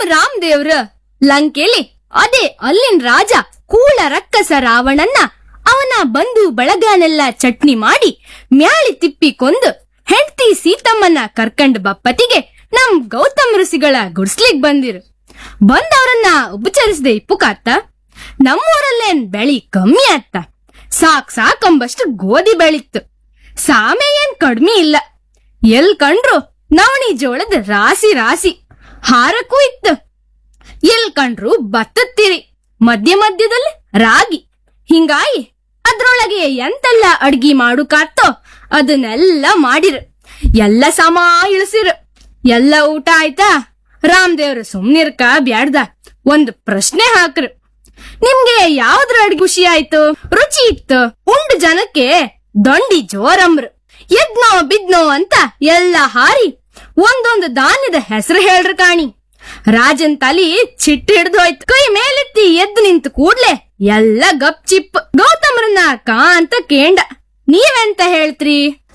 ರಾಮದೇವ್ರ ಲಂಕೆಲಿ ಅದೇ ಅಲ್ಲಿನ್ ರಾಜ ಕೂಳ ರಕ್ಕಸ ರಾವಣನ್ನ ಅವನ ಬಂಧು ಬಳಗನೆಲ್ಲ ಚಟ್ನಿ ಮಾಡಿ ಮ್ಯಾಳಿ ತಿಪ್ಪಿ ಕೊಂದು ಹೆಂಡ್ತಿ ಸೀತಮ್ಮನ ಕರ್ಕಂಡ್ ಬಪ್ಪತಿಗೆ ನಮ್ ಗೌತಮ್ ಋಷಿಗಳ ಗುಡ್ಸ್ಲಿಗ್ ಬಂದಿರು ಬಂದವರನ್ನ ಉಪಚರಿಸದೆ ಇಪ್ಪುಕಾತ್ತ ನಮ್ಮೂರಲ್ಲೇನ್ ಬೆಳಿ ಕಮ್ಮಿ ಆತ್ತ ಸಾಕ್ ಸಾಕಂಬಷ್ಟು ಗೋಧಿ ಬೆಳಿತ್ತು ಸಾಮೆ ಏನ್ ಕಡ್ಮಿ ಇಲ್ಲ ಎಲ್ ಕಂಡ್ರು ನವಣಿ ಜೋಳದ ರಾಸಿ ರಾಸಿ ಹಾರಕ್ಕೂ ಇತ್ತು ಎಲ್ ಕಂಡ್ರು ಭತ್ತತ್ತಿರಿ ಮಧ್ಯ ಮಧ್ಯದಲ್ಲಿ ರಾಗಿ ಹಿಂಗಾಗಿ ಅದ್ರೊಳಗೆ ಎಂತೆಲ್ಲ ಅಡ್ಗಿ ಮಾಡುಕಾತ್ತೋ ಅದನ್ನೆಲ್ಲ ಮಾಡಿರು ಎಲ್ಲ ಸಮ ಇಳಿಸಿರು ಎಲ್ಲ ಊಟ ಆಯ್ತಾ ರಾಮದೇವ್ರು ಸುಮ್ನಿರ್ಕ ಬ್ಯಾಡ್ದ ಒಂದ್ ಪ್ರಶ್ನೆ ಹಾಕ್ರು ನಿಮ್ಗೆ ಯಾವ್ದ್ರ ಅಡ್ಗೆ ಖುಷಿ ಆಯ್ತು ರುಚಿ ಇತ್ತು ಉಂಡು ಜನಕ್ಕೆ ದೊಂಡಿ ಜೋರಮ್ರು ಎದ್ನೋ ಬಿದ್ನೋ ಅಂತ ಎಲ್ಲ ಹಾರಿ ಒಂದೊಂದು ಧಾನ್ಯದ ಹೆಸರು ಹೇಳ್ರು ಕಾಣಿ ರಾಜನ್ ತಲಿ ಚಿಟ್ಟ ಹಿಡ್ದು ಹೋಯ್ತು ಕೈ ಮೇಲೆತ್ತಿ ಎದ್ದು ನಿಂತು ಕೂಡ್ಲೆ ಎಲ್ಲ ಗಪ್ ಚಿಪ್ ಗೌತಮ್ರನ್ನ ಕಾ ಅಂತ ಕೇಂಡ ನೀವೆಂತ ಹೇಳ್ತ್ರಿ